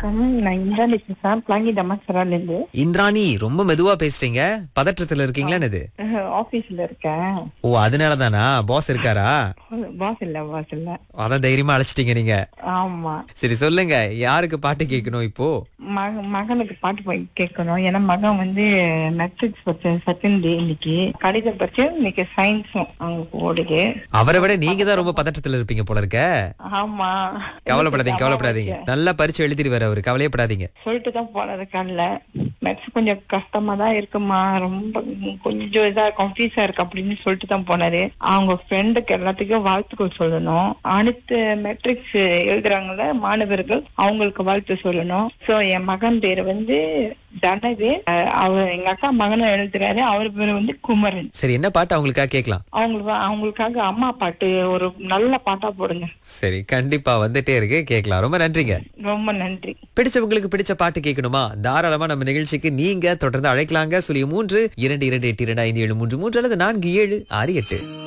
வணக்கம் நான் இந்திராணி பேசுறேன் பிளாங்கி தமாசரால இருந்து இந்திராணி ரொம்ப மெதுவா பேசுறீங்க பதற்றத்துல இருக்கீங்களா என்னது ஆபீஸ்ல இருக்கேன் ஓ அதனாலதானா பாஸ் இருக்காரா பாஸ் இல்ல பாஸ் இல்ல அதான் தைரியமா அழைச்சிட்டீங்க நீங்க ஆமா சரி சொல்லுங்க யாருக்கு பாட்டு கேட்கணும் இப்போ மக மகனுக்கு பாட்டு போய் கேட்கணும் ஏன்னா மகன் வந்து மெட்ரிக்ஸ் பச்ச செகண்ட் டே இன்னைக்கு கடித பச்சு இன்னைக்கு சயின்ஸும் அவங்க ஓடுது அவரை விட நீங்க தான் ரொம்ப பதற்றத்துல இருப்பீங்க போல இருக்க ஆமா கவலைப்படாதீங்க கவலைப்படாதீங்க நல்லா பரிச்சு எழுதிடுவாரு அவரு கவலையப்படாதீங்க சொல்லிட்டு தான் போனது காலைல மேக்ஸ் கொஞ்சம் கஷ்டமா தான் இருக்குமா ரொம்ப கொஞ்சம் இதா கன்ஃபியூஸா இருக்கு அப்படின்னு சொல்லிட்டு தான் போனாரு அவங்க ஃப்ரெண்டுக்கு எல்லாத்துக்கும் வாழ்த்துக்கள் சொல்லணும் அடுத்த மெட்ரிக்ஸ் எழுதுறாங்கல்ல மாணவர்கள் அவங்களுக்கு வாழ்த்து சொல்லணும் சோ என் மகன் பேரு வந்து தனவேல் அஹ் அவர் எங்க அக்கா மகனும் எழுதுறாரு அவர் பேரு வந்து குமரன் சரி என்ன பாட்டு அவங்களுக்காக கேட்கலாம் அவங்களுக்கு அவங்களுக்காக அம்மா பாட்டு ஒரு நல்ல பாட்டா போடுங்க சரி கண்டிப்பா வந்துட்டே இருக்கு கேட்கலாம் ரொம்ப நன்றிங்க ரொம்ப நன்றி பிடிச்சவங்களுக்கு பிடிச்ச பாட்டு கேட்கணுமா தாராளமா நம்ம நிகழ்ச்சிக்கு நீங்க தொடர்ந்து அழைக்கலாங்க சுழிய மூன்று இரண்டு இரண்டு எட்டு இரண்டு ஐந்து ஏழு மூன்று மூன்று அல்லது நான்கு ஏழு ஆறு எட்டு